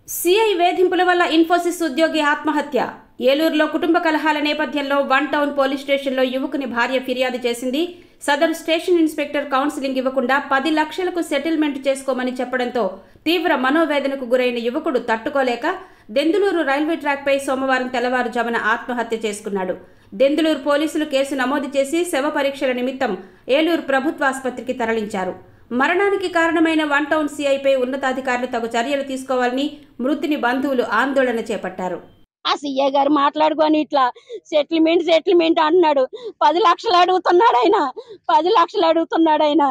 CI వేధింపుల వల్ల ఇన్ఫోసిస్ ఉద్యోగి ఆత్మహత్య ఏలూరులో కుటుంబ కలహాల నేపథ్యంలో వన్ టౌన్ పోలీస్ స్టేషన్లో యువకుని భార్య ఫిర్యాదు చేసింది సదరు స్టేషన్ ఇన్స్పెక్టర్ కౌన్సిలింగ్ ఇవ్వకుండా పది లక్షలకు సెటిల్మెంట్ చేసుకోమని చెప్పడంతో తీవ్ర మనోవేదనకు గురైన యువకుడు తట్టుకోలేక దెందులూరు రైల్వే ట్రాక్పై సోమవారం తెల్లవారుజామున ఆత్మహత్య చేసుకున్నాడు దెందులూరు పోలీసులు కేసు నమోదు చేసి శవ పరీక్షల నిమిత్తం ఏలూరు ప్రభుత్వాసుపత్రికి తరలించారు మరణానికి కారణమైన వన్ టౌన్ సిఐపై ఉన్నతాధికారులు తగు చర్యలు తీసుకోవాలని మృతుని బంధువులు ఆందోళన చేపట్టారు ఆ సీఏ గారు మాట్లాడుకొని ఇట్లా సెటిల్మెంట్ సెటిల్మెంట్ అంటున్నాడు పది లక్షలు అడుగుతున్నాడు ఆయన పది లక్షలు అడుగుతున్నాడు ఆయన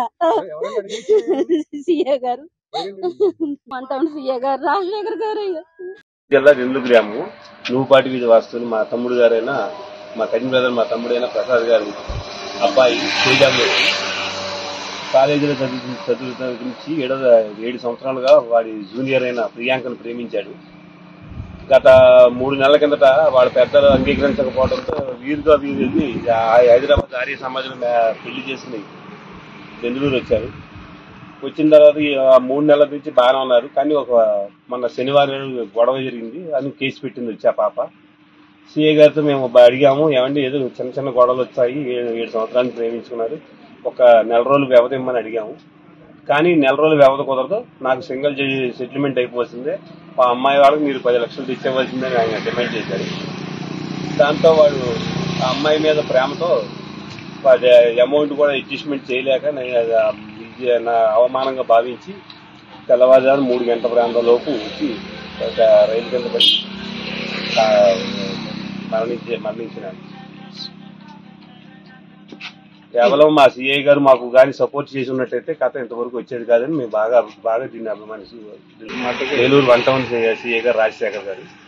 సీఏ గారు అంటాను సీఏ గారు రాజశేఖర్ గారు జిల్లా రెండు గ్రామం నువ్వుపాటి వీధి వాస్తులు మా తమ్ముడు గారైన మా కజిన్ బ్రదర్ మా తమ్ముడైన ప్రసాద్ గారు అబ్బాయి శ్రీరాములు కాలేజీలో చదువు చదువుతున్న గురించి ఏడో ఏడు సంవత్సరాలుగా వాడి జూనియర్ అయిన ప్రియాంకను ప్రేమించాడు గత మూడు నెలల కిందట వాళ్ళ పెద్దలు అంగీకరించకపోవడంతో వీరుగా వీరు వెళ్ళి ఆ హైదరాబాద్ ఆర్య సమాజం పెళ్లి చేసుకుని బెంగళూరు వచ్చారు వచ్చిన తర్వాత ఈ ఆ మూడు నెలల నుంచి బాగానే ఉన్నారు కానీ ఒక మన శనివారం గొడవ జరిగింది అని కేసు పెట్టింది వచ్చి ఆ పాప సిఏ గారితో మేము బ- అడిగాము ఏమండి ఏదో చిన్న చిన్న గొడవలు వచ్చాయి ఏడు ఏడు సంవత్సరాలు ప్రేమించుకున్నారు ఒక నెల రోజులు వ్యవధి ఇమ్మని అడిగాము కానీ నెల రోజులు వ్యవధి కుదరదు నాకు సింగిల్ సెటిల్మెంట్ అయిపోతుంది ఆ అమ్మాయి వాళ్ళకి మీరు పది లక్షలు తెచ్చేవలసిందని ఆయన డిమాండ్ చేశారు దాంతో వాడు ఆ అమ్మాయి మీద ప్రేమతో అది అమౌంట్ కూడా అడ్జస్ట్మెంట్ చేయలేక నేను అది ఆ ఇది నా అవమానంగా భావించి తెల్లవారుజాము మూడు గంటల ప్రాంతం లోపు వచ్చి ఒక రైలు కింద పడి ఆ, మరణించి మరణించినాను కేవలం మా సిఐ గారు మాకు కానీ సపోర్ట్ చేసి ఉన్నట్టయితే కథ ఇంతవరకు వచ్చేది కాదని మేము బాగా బాగా దీన్ని అభిమానిస్తూ ఏలూరు వన్ టౌన్ సిఐ గారు రాజశేఖర్ గారు